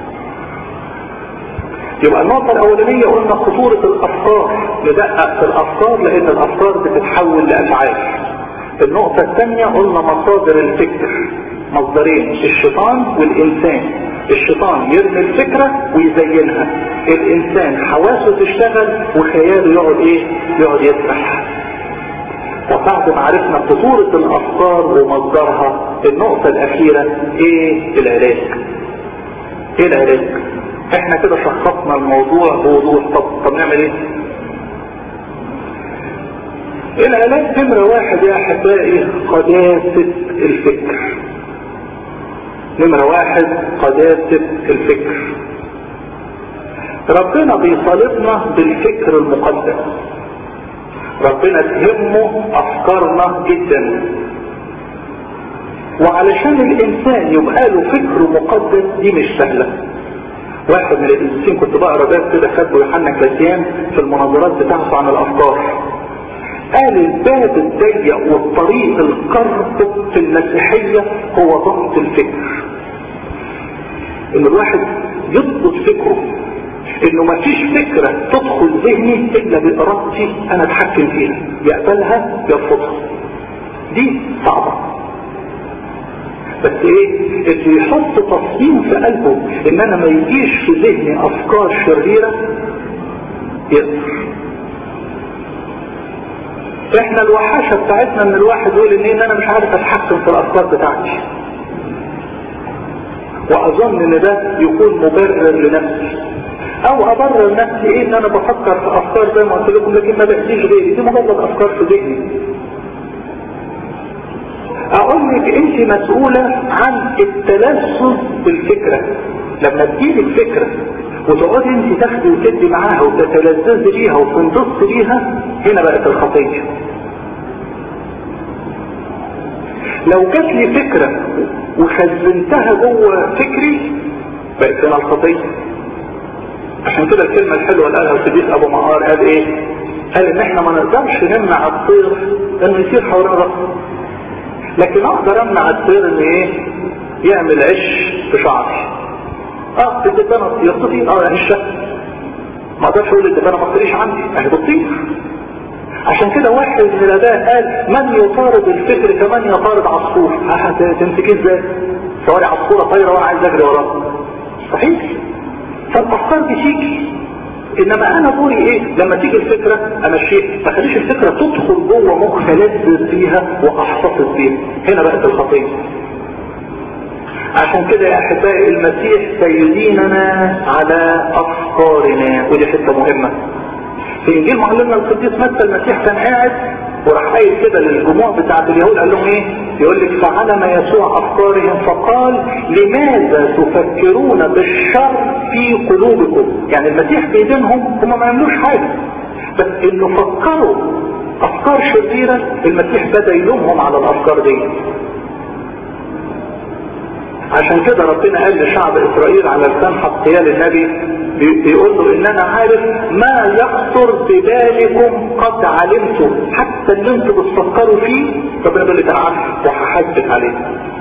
يبقى النقطة الأولانية قلنا خطورة الأفكار ندقق في الأفكار لأن الأفكار بتتحول لأفعال النقطة الثانية قلنا مصادر الفكر مصدرين الشيطان والإنسان الشيطان يرمي الفكرة ويزينها الإنسان حواسه تشتغل وخياله يقعد إيه يقعد يسرح طب بعد ما عرفنا خطورة الأفكار ومصدرها النقطة الأخيرة إيه العلاج إيه العلاج احنا كده شخصنا الموضوع بوضوح طب, طب نعمل ايه العلاج نمرة واحد يا احبائي قداسة الفكر نمرة واحد قداسة الفكر ربنا بيطالبنا بالفكر المقدس ربنا تهمه افكارنا جدا وعلشان الانسان يبقى له فكر مقدس دي مش سهله واحد من القديسين كنت بقرا باب كده كاتبه يوحنا كاسيان في المناظرات بتاعته عن الافكار قال الباب الضيق والطريق القرب في المسيحية هو ضبط الفكر ان الواحد يضبط فكره انه ما فيش فكرة تدخل ذهني الا بارادتي انا اتحكم فيها يقبلها يرفضها دي صعبة بس ايه اللي يحط تصميم في قلبه ان انا ما يجيش في ذهني افكار شريرة يقدر احنا الوحاشة بتاعتنا ان الواحد يقول ان انا مش عارف اتحكم في الافكار بتاعتي واظن ان ده يكون مبرر لنفسي او ابرر نفسي ايه ان انا بفكر في افكار زي ما قلت لكم لكن ما بأذيش غيري دي مجرد افكار في ذهني اقول لك انت مسؤولة عن التلذذ بالفكرة لما تجيلك فكرة وتقعدي انت تاخدي وتدي معاها وتتلذذي بيها وتنبسطي بيها هنا بقت الخطية لو جات لي فكرة وخزنتها جوه فكري بقت هنا الخطية عشان كده الكلمة الحلوة اللي قالها القديس ابو معار قال ايه قال ان احنا ما نقدرش نمنع الطير انه يصير حوالين راسه لكن اقدر امنع الطير انه ايه يعمل عش في شعري اه الدبانة يطفي اه هشة ما اقدرش اقول الدبانة ما تطيريش عندي اهي بتطير عشان كده واحد من الاباء قال من يطارد الفكر كمن يطارد عصفور تمسكيه ازاي سواء عصفورة طايرة وانا عايز اجري وراها صحيح فالافكار بتيجي انما انا دوري ايه لما تيجي الفكرة امشيها ما خليش الفكرة تدخل جوه مخ لذذ فيها واحتفظ بيها هنا بقت الخطية عشان كده يا احبائي المسيح سيديننا على افكارنا ودي حته مهمه في انجيل معلمنا القديس متى المسيح كان قاعد وراح قايل كده للجموع بتاعت اليهود قال لهم ايه يقول لك فعلم يسوع افكارهم فقال لماذا تفكرون بالشر في قلوبكم يعني المسيح بيدينهم هم ما يعملوش حاجه بس انه فكروا افكار شريره المسيح بدا يلومهم على الافكار دي عشان كده ربنا قال لشعب اسرائيل على لسان حقيال النبي بيقول له ان انا عارف ما يخطر ببالكم قد علمتم حتى اللي انتوا بتفكروا فيه ربنا بيقول لك انا عارف وهحاسبك عليه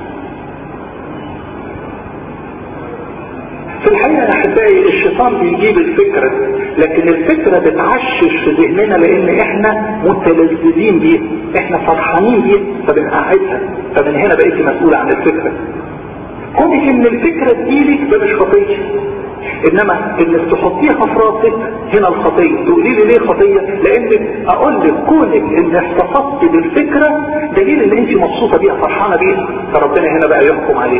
في الحقيقة يا احبائي الشيطان بيجيب الفكرة لكن الفكرة بتعشش في ذهننا لان احنا متلذذين بيها احنا فرحانين بيها فبنقعدها فمن هنا بقيتي مسؤولة عن الفكرة كونك ان الفكرة تجيلك ده مش خطية انما انك تحطيها في راسك هنا الخطية تقولي لي ليه خطية لان اقول لك كونك ان احتفظت بالفكرة دليل ان انت مبسوطة بيها فرحانة بيها فربنا هنا بقى يحكم عليك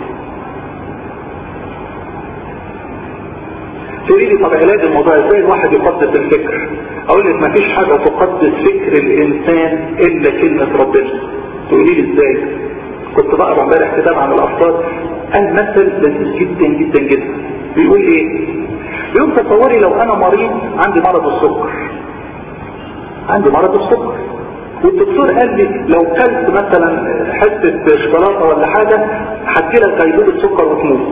تقولي لي طب علاج الموضوع ازاي الواحد يقدس الفكر اقول لك مفيش حاجة تقدس فكر الانسان الا كلمة ربنا تقولي لي ازاي كنت بقرا امبارح كتاب عن الافكار قال مثل لذيذ جدا جدا جدا بيقول ايه بيقول تصوري لو انا مريض عندي مرض السكر عندي مرض السكر والدكتور قال لي لو كلت مثلا حته شوكولاته ولا حاجه هتجيلك غيبوبه سكر وتموت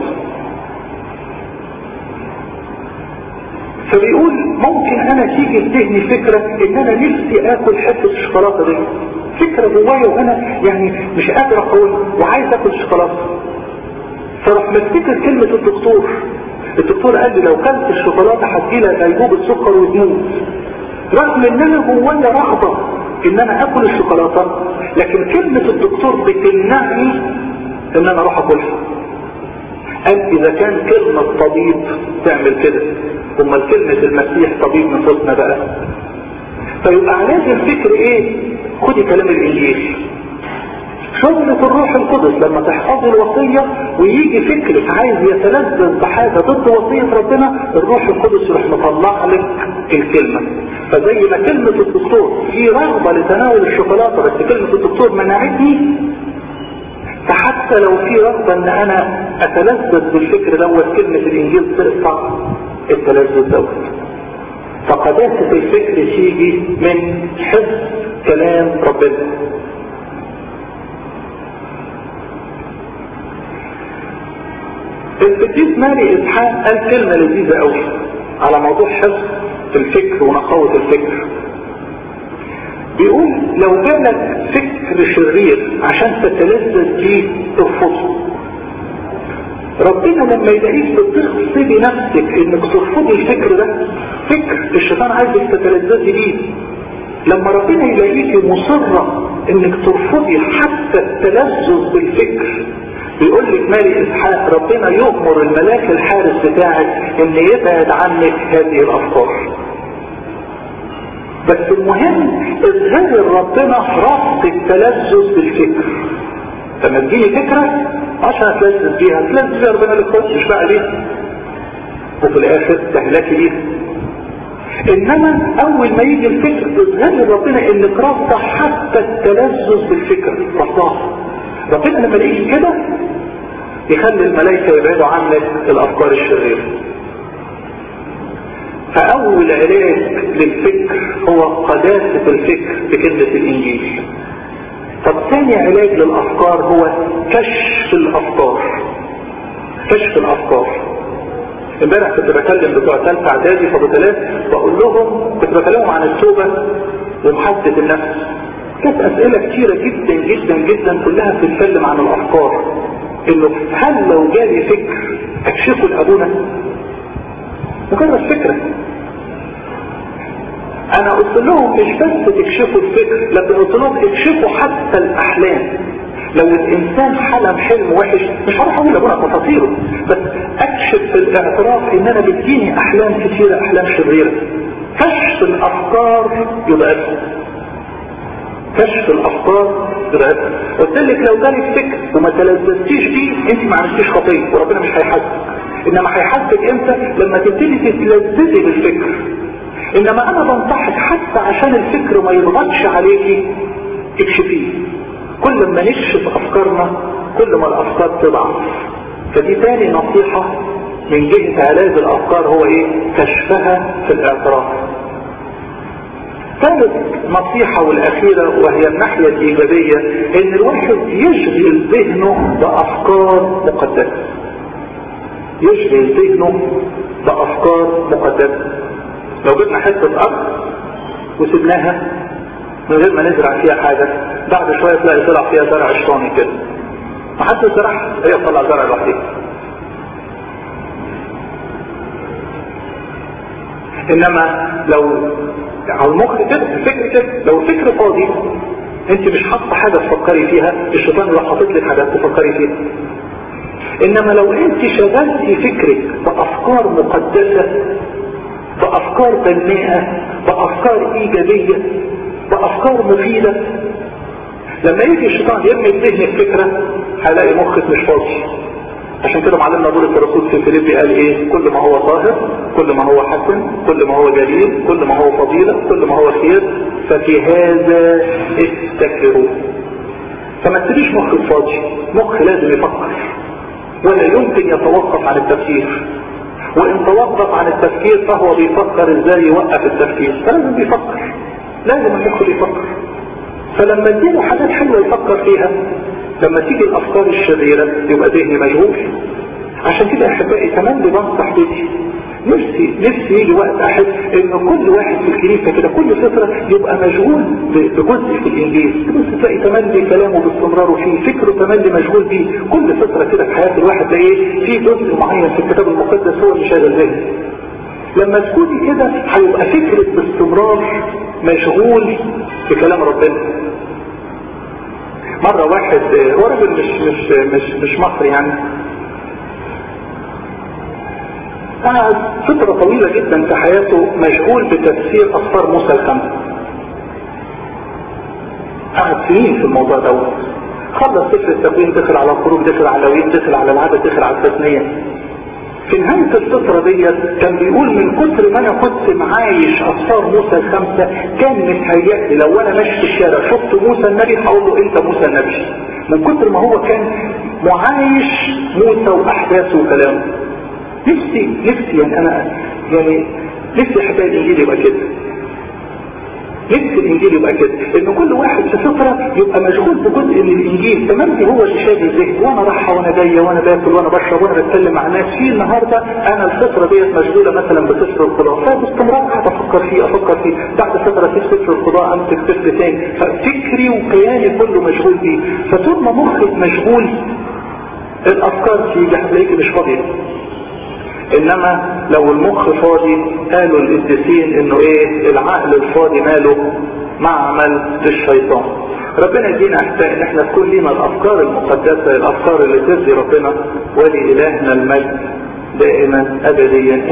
فبيقول ممكن انا تيجي في ذهني فكره ان انا نفسي اكل حته الشوكولاته دي فكرة جوايا وانا يعني مش قادر اقول وعايز اكل شوكولاته فراح مفتكر كلمة الدكتور الدكتور قال لي لو كلت الشوكولاتة هتجيلها غيبوبة سكر وتموت رغم ان انا جوايا رغبة ان انا اكل الشوكولاتة لكن كلمة الدكتور بتمنعني ان انا اروح اكلها قال اذا كان كلمة طبيب تعمل كده امال كلمة المسيح طبيب نفوسنا بقى فيبقى علاج الفكر ايه خدي كلام الانجيل شغلة الروح القدس لما تحفظي الوصية ويجي فكرك عايز يتلذذ بحاجة ضد وصية ربنا الروح القدس يروح مطلع لك الكلمة فزي ما كلمة الدكتور في رغبة لتناول الشوكولاتة بس كلمة الدكتور منعتني فحتى لو في رغبة ان انا اتلذذ بالفكر دوت كلمة الانجيل تقطع التلذذ دوت فقداسة الفكر تيجي من حفظ كلام ربنا القديس مالي اسحاق قال كلمة لذيذة قوي على موضوع حفظ الفكر ونقاوة الفكر بيقول لو جالك فكر شرير عشان تتلذذ بيه ترفضه ربنا لما يلاقيك بتغصبي نفسك انك ترفضي الفكر ده فكر الشيطان عايزك تتلذذي بيه لما ربنا يلاقيك مصرة انك ترفضي حتى التلذذ بالفكر بيقول لك مالي اسحاق ربنا يؤمر الملاك الحارس بتاعك ان يبعد عنك هذه الافكار بس المهم اظهار ربنا ربط التلذذ بالفكر لما تجيني فكرة عشان اتلذذ بيها اتلذذ بيها ربنا اللي كويس مش بقى ليه وفي الاخر تهلكي بيها انما اول ما يجي الفكر اظهر ربنا انك رافضة حتى التلذذ بالفكر رفضها ربنا لما يجي كده يخلي الملائكة يبعدوا عنك الافكار الشريرة فاول علاج للفكر هو قداسة الفكر بكلمة الانجيل طب ثاني علاج للافكار هو كشف الافكار كشف الافكار امبارح كنت بكلم بتوع ثالثه اعدادي فبطلات بقول لهم كنت بكلمهم عن التوبه ومحاسبه النفس كانت اسئله كتيره جدا جدا جدا كلها بتتكلم عن الافكار انه هل لو جالي فكر اكشفه لابونا مجرد فكره انا قلت لهم مش بس تكشفوا الفكر لكن قلت لهم اكشفوا حتى الاحلام لو الانسان حلم حلم وحش مش هروح اقول لابونا تفاصيله بس اكشف في الاعتراف ان انا بتجيني احلام كثيرة احلام شريرة كشف الافكار يبقى كشف الافكار يبقى قلت لك لو جالك فكر وما تلذذتيش بيه انت ما عملتيش خطيه وربنا مش هيحاسبك انما هيحاسبك امتى لما تبتدي تتلذذي بالفكر انما انا بنصحك حتى عشان الفكر ما يضغطش عليكي اكشفيه كل ما نكشف افكارنا كل ما الافكار تضعف فدي تاني نصيحة من جهة علاج الافكار هو ايه كشفها في الاعتراف ثالث نصيحة والاخيرة وهي الناحية الايجابية ان الواحد يشغل ذهنه بافكار مقدسة يشغل ذهنه بافكار مقدسة لو جبنا حتة ارض وسبناها من غير ما نزرع فيها حاجة بعد شوية تلاقي طلع فيها زرع شطاني كده ما حد زرعها هي طلع زرع لوحدها انما لو على المخ كده الفكر كده لو الفكر فاضي انت مش حاطه حاجه تفكري فيها الشيطان يروح حاطط لك حاجات تفكري فيها انما لو انت شغلتي فكرك بافكار مقدسه بافكار بناءه بافكار ايجابيه بافكار مفيده لما يجي الشيطان يرمي في ذهنك فكره هيلاقي مخك مش فاضي عشان كده معلمنا بولس الرسول في فيليبي قال ايه كل ما هو طاهر كل ما هو حسن كل ما هو جليل كل ما هو فضيلة كل ما هو خير ففي هذا افتكروا فما تسيبيش مخك فاضي مخ لازم يفكر ولا يمكن يتوقف عن التفكير وان توقف عن التفكير فهو بيفكر ازاي يوقف التفكير فلازم بيفكر لازم المخ بيفكر فلما اديله حاجات حلوة يفكر فيها لما تيجي الافكار الشريرة يبقى ذهني مشغول عشان كده احبائي كمان بنصح بيتي نفسي نفسي يجي وقت احس ان كل واحد في الكنيسة كده كل فترة يبقى مشغول بجزء في الانجيل بس تلاقي تملي كلامه باستمرار وفيه فكره تملي مشغول بيه كل فترة كده في حياة الواحد ده ايه في جزء معين في الكتاب المقدس هو اللي شاغل ذهنه لما تكوني كده هيبقى فكرك باستمرار مشغول بكلام ربنا مرة واحد هو راجل مش مش مش مش مصري يعني قعد فترة طويلة جدا في حياته مشغول بتفسير أسفار موسى الخمسة قعد سنين في الموضوع دوت خلص سفر التكوين دخل على الخروج دخل على اللاويين دخل على العدد دخل على التثنية في نهاية الفترة ديت كان بيقول من كتر ما انا كنت معايش اسفار موسى الخمسة كان متهيألي لو انا ماشي في الشارع شفت موسى النبي هقول له انت موسى النبي من كتر ما هو كان معايش موسى واحداثه وكلامه نفسي نفسي يعني انا يعني نفسي احبائي الانجيل يبقى كده نفس الانجيل يبقى كده ان كل واحد في فترة يبقى مشغول بجزء من الانجيل تمام هو اللي شايل الذهن وانا رايحه وانا جايه وانا باكل وانا بشرب وانا بتكلم مع الناس في النهارده انا الفتره ديت مشغوله مثلا بسفر القضاء فباستمرار قاعد افكر فيه افكر فيه بعد فتره في سفر القضاء امسك سفر تاني ففكري وكياني كله مشغول بيه فطول ما مخك مشغول الافكار تيجي هتلاقيكي مش فاضيه انما لو المخ فاضي قالوا القديسين انه ايه العقل الفاضي ماله معمل للشيطان ربنا يدينا احسان ان احنا تكون لنا الافكار المقدسة الافكار اللي ترضي ربنا ولإلهنا المجد دائما ابديا